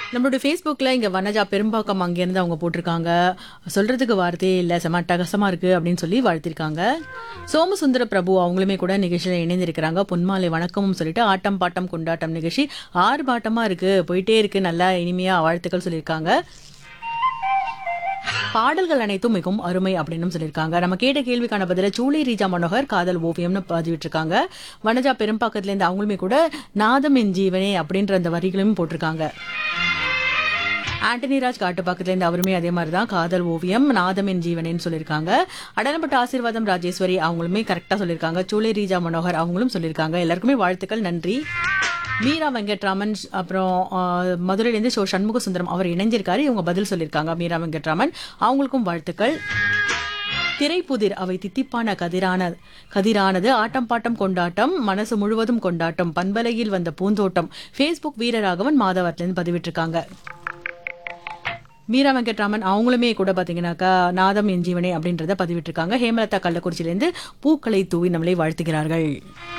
நம்மளுடைய ஃபேஸ்புக்கில் இங்கே வனஜா பெரும்பாக்கம் அங்கேருந்து அவங்க போட்டிருக்காங்க சொல்கிறதுக்கு வார்த்தையே இல்லை செம அட்டகாசமாக இருக்குது அப்படின்னு சொல்லி வாழ்த்திருக்காங்க சோமசுந்தர பிரபு அவங்களுமே கூட நிகழ்ச்சியில் இணைந்திருக்கிறாங்க பொன்மாலை வணக்கமும் சொல்லிட்டு ஆட்டம் பாட்டம் கொண்டாட்டம் நிகழ்ச்சி ஆறு பாட்டமாக இருக்குது போயிட்டே இருக்குது நல்லா இனிமையாக வாழ்த்துக்கள் சொல்லியிருக்காங்க பாடல்கள் அனைத்தும் மிகவும் அருமை அப்படின்னு சொல்லியிருக்காங்க நம்ம கேட்ட கேள்விக்கான பதில சூளை ரீஜா மனோகர் காதல் ஓவியம்னு பதிவிட்டிருக்காங்க வனஜா பெரும்பாக்கத்துல இருந்து அவங்களுமே கூட நாதம் என் ஜீவனே அப்படின்ற அந்த வரிகளையும் போட்டிருக்காங்க ஆண்டனி ராஜ் காட்டுப்பாக்கத்துல இருந்து அவருமே அதே மாதிரி தான் காதல் ஓவியம் நாதம் என் ஜீவனேன்னு சொல்லியிருக்காங்க அடனப்பட்ட ஆசீர்வாதம் ராஜேஸ்வரி அவங்களுமே கரெக்டாக சொல்லியிருக்காங்க சூளை ரீஜா மனோகர் அவங்களும் சொல்லியிருக்காங்க எல்லாருக்குமே வாழ்த்துக்கள் நன்றி மீரா வெங்கட்ராமன் அப்புறம் ஆஹ், மதுரையிலேருந்து ஷோ சண்முக சுந்தரம் அவர் இணைஞ்சிருக்காரு இவங்க பதில் சொல்லியிருக்காங்க மீரா வெங்கட்ராமன் அவங்களுக்கும் வாழ்த்துக்கள் திரைப்புதிர் அவை தித்திப்பான கதிரான கதிரானது ஆட்டம் பாட்டம் கொண்டாட்டம் மனசு முழுவதும் கொண்டாட்டம் பண்பலையில் வந்த பூந்தோட்டம் ஃபேஸ்புக் வீரராகவன் மாதவத்திலிருந்து பதிவிட்டிருக்காங்க மீரா வெங்கட்ராமன் அவங்களுமே கூட பார்த்தீங்கன்னாக்கா நாதம் என் ஜீவனே அப்படின்றத பதிவிட்டிருக்காங்க ஹேமலதா கள்ளக்குறிச்சியிலேருந்து பூக்களை தூவி நம்மளை வாழ்த்துகிறார்கள்